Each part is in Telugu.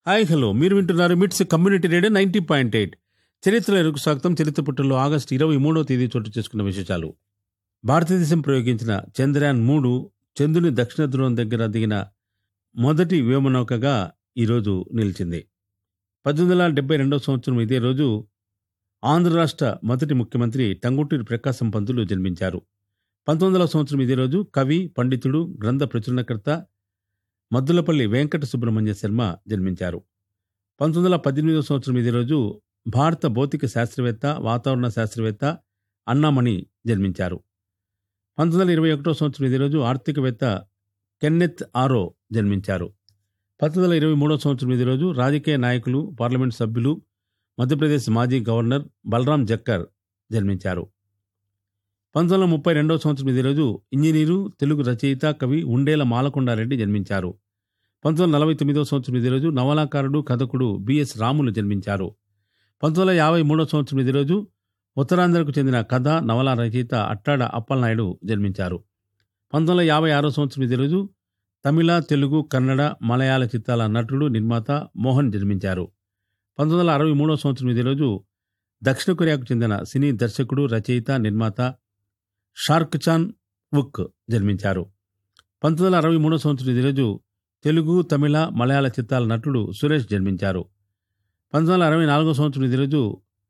హాయ్ హలో మీరు వింటున్నారు MITS community radio ninety point eight చరిత్ర ఎరుకు స్వాగతం చరిత్ర పుట్టల్లో ఆగస్టు ఇరవై మూడవ తేదీ చోటు చేసుకున్న విశేషాలు భారతదేశం ప్రయోగించిన చంద్రయాన్ మూడు చంద్రుని దక్షిణ ధ్రువం దగ్గర దిగిన మొదటి వ్యోమనౌకగా ఈరోజు నిలిచింది పద్దెనిమిది వందల డెబ్బై రెండవ సంవత్సరం ఇదే రోజు ఆంధ్ర రాష్ట్ర మొదటి ముఖ్యమంత్రి టంగుటూరి ప్రకాశం పంతులు జన్మించారు పంతొమ్మిది వందల సంవత్సరం ఇదే రోజు కవి పండితుడు గ్రంథ ప్రచురణకర్త మద్దులపల్లి వెంకట సుబ్రహ్మణ్య శర్మ జన్మించారు పంతొమ్మిది వందల పద్దెనిమిదవ సంవత్సరం ఇదే రోజు భారత భౌతిక శాస్త్రవేత్త వాతావరణ శాస్త్రవేత్త అన్నామణి జన్మించారు పంతొమ్మిది వందల ఇరవై ఒకటో సంవత్సరం ఇదే రోజు ఆర్థికవేత్త కెన్నెత్ ఆరో జన్మించారు పంతొమ్మిది వందల ఇరవై మూడో సంవత్సరం ఇదే రోజు రాజకీయ నాయకులు పార్లమెంట్ సభ్యులు మధ్యప్రదేశ్ మాజీ గవర్నర్ బలరాం జక్కర్ జన్మించారు పంతొమ్మిది వందల ముప్పై రెండవ సంవత్సరం ఇదే రోజు ఇంజనీరు తెలుగు రచయిత కవి ఉండేల మాలకొండారెడ్డి జన్మించారు పంతొమ్మిది వందల నలభై తొమ్మిదవ సంవత్సరం ఇదే రోజు నవలాకారుడు కథకుడు బిఎస్ రాములు జన్మించారు పంతొమ్మిది వందల యాభై మూడవ సంవత్సరం ఇదే రోజు ఉత్తరాంధ్రకు చెందిన కథ నవల రచయిత అట్టాడ అప్పలనాయుడు జన్మించారు పంతొమ్మిది వందల యాభై ఆరో సంవత్సరం ఇదే రోజు తమిళ తెలుగు కన్నడ మలయాళ చిత్రాల నటుడు నిర్మాత మోహన్ జన్మించారు పంతొమ్మిది వందల అరవై మూడవ సంవత్సరం ఇదే రోజు దక్షిణ కొరియాకు చెందిన సినీ దర్శకుడు రచయిత నిర్మాత షార్క్ చాన్ వుక్ జన్మించారు పంతొమ్మిది వందల అరవై మూడో సంవత్సరం ఇదే రోజు తెలుగు తమిళ మలయాళ చిత్రాల నటుడు సురేష్ జన్మించారు పంతొమ్మిది వందల అరవై నాలుగో సంవత్సరం ఇదే రోజు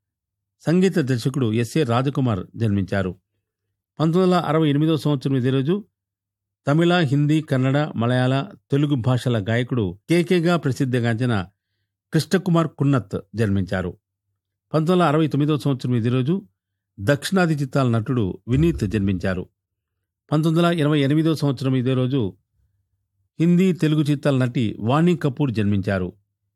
సంగీత దర్శకుడు ఎస్ఏ రాజకుమార్ జన్మించారు పంతొమ్మిది వందల అరవై ఎనిమిదో సంవత్సరం ఇదే రోజు తమిళ హిందీ కన్నడ మలయాళ తెలుగు భాషల గాయకుడు కేకేగా ప్రసిద్ధిగాంచిన కృష్ణకుమార్ కున్నత్ జన్మించారు పంతొమ్మిది వందల అరవై తొమ్మిదో సంవత్సరం ఇదే రోజు దక్షిణాది చిత్రాల నటుడు వినీత్ జన్మించారు పంతొమ్మిది వందల ఇరవై ఎనిమిదో సంవత్సరం ఇదే రోజు హిందీ తెలుగు చిత్రాల నటి వాణి కపూర్ జన్మించారు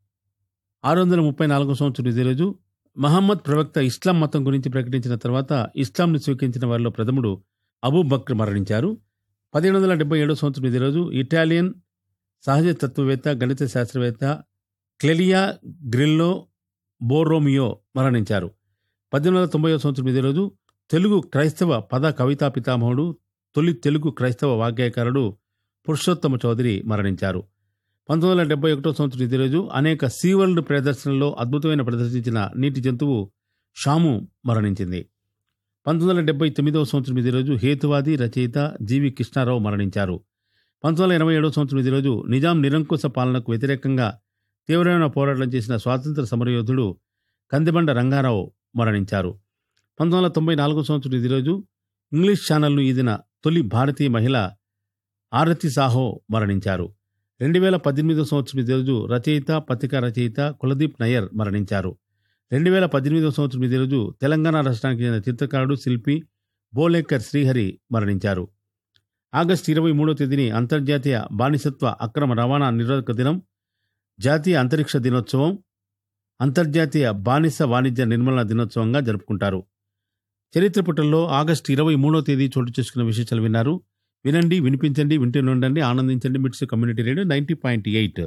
ఆరు వందల ముప్పై నాలుగో సంవత్సరం ఇదే రోజు మహమ్మద్ ప్రవక్త ఇస్లాం మతం గురించి ప్రకటించిన తర్వాత ఇస్లాంను స్వీకరించిన వారిలో ప్రథముడు అబూ బక్ర్ మరణించారు పదిహేడు వందల డెబ్బై ఏడో సంవత్సరం ఇదే రోజు ఇటాలియన్ సహజ తత్వవేత్త గణిత శాస్త్రవేత్త క్లెలియా గ్రిల్లో బోరోమియో మరణించారు పద్దెనిమిది వందల తొంభై సంవత్సరం ఇదే రోజు తెలుగు క్రైస్తవ పద కవితా పితామహుడు తొలి తెలుగు క్రైస్తవ వాగ్గేయకారుడు పురుషోత్తమ చౌదరి మరణించారు పంతొమ్మిది వందల డెబ్బై ఒకటో సంవత్సరం ఇదే రోజు అనేక సీ వరల్డ్ ప్రదర్శనలో అద్భుతమైన ప్రదర్శించిన నీటి జంతువు షాము మరణించింది పంతొమ్మిది వందల డెబ్బై తొమ్మిదవ సంవత్సరం ఇదే రోజు హేతువాది రచయిత జీవి కృష్ణారావు మరణించారు పంతొమ్మిది వందల ఎనభై ఏడవ సంవత్సరం ఇదే రోజు నిజాం నిరంకుశ పాలనకు వ్యతిరేకంగా తీవ్రమైన పోరాటం చేసిన స్వాతంత్ర సమరయోధుడు కందిబండ రంగారావు మరణించారు పంతొమ్మిది వందల తొంభై నాలుగో సంవత్సరం ఇదే రోజు ఇంగ్లీష్ ఛానల్ను ఈదిన తొలి భారతీయ మహిళ ఆరతి సాహో మరణించారు రెండు వేల పద్దెనిమిదో సంవత్సరం ఇదే రోజు రచయిత పత్రికా రచయిత కులదీప్ నయ్యర్ మరణించారు రెండు వేల పద్దెనిమిదో సంవత్సరం ఇదే రోజు తెలంగాణ రాష్ట్రానికి చెందిన చిత్రకారుడు శిల్పి బోలేకర్ శ్రీహరి మరణించారు ఆగస్టు ఇరవై మూడో తేదీని అంతర్జాతీయ బానిసత్వ అక్రమ రవాణా నిరోధక దినం జాతీయ అంతరిక్ష దినోత్సవం అంతర్జాతీయ బానిస వాణిజ్య నిర్మూలన దినోత్సవంగా జరుపుకుంటారు చరిత్ర పుటల్లో ఆగస్టు ఇరవై మూడో తేదీ చోటు చేసుకున్న విశేషాలు విన్నారు వినండి వినిపించండి వింటూనే ఉండండి ఆనందించండి MITS community radio ninety point eight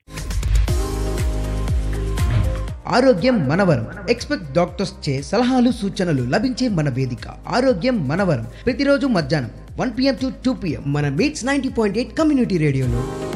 ఆరోగ్యం మనవరం ఎక్స్పెక్ట్ డాక్టర్స్ చే సలహాలు సూచనలు లభించే మన వేదిక ఆరోగ్యం మనవరం ప్రతిరోజు మధ్యాహ్నం one PM to two PM మన MITS ninety point eight community రేడియోలో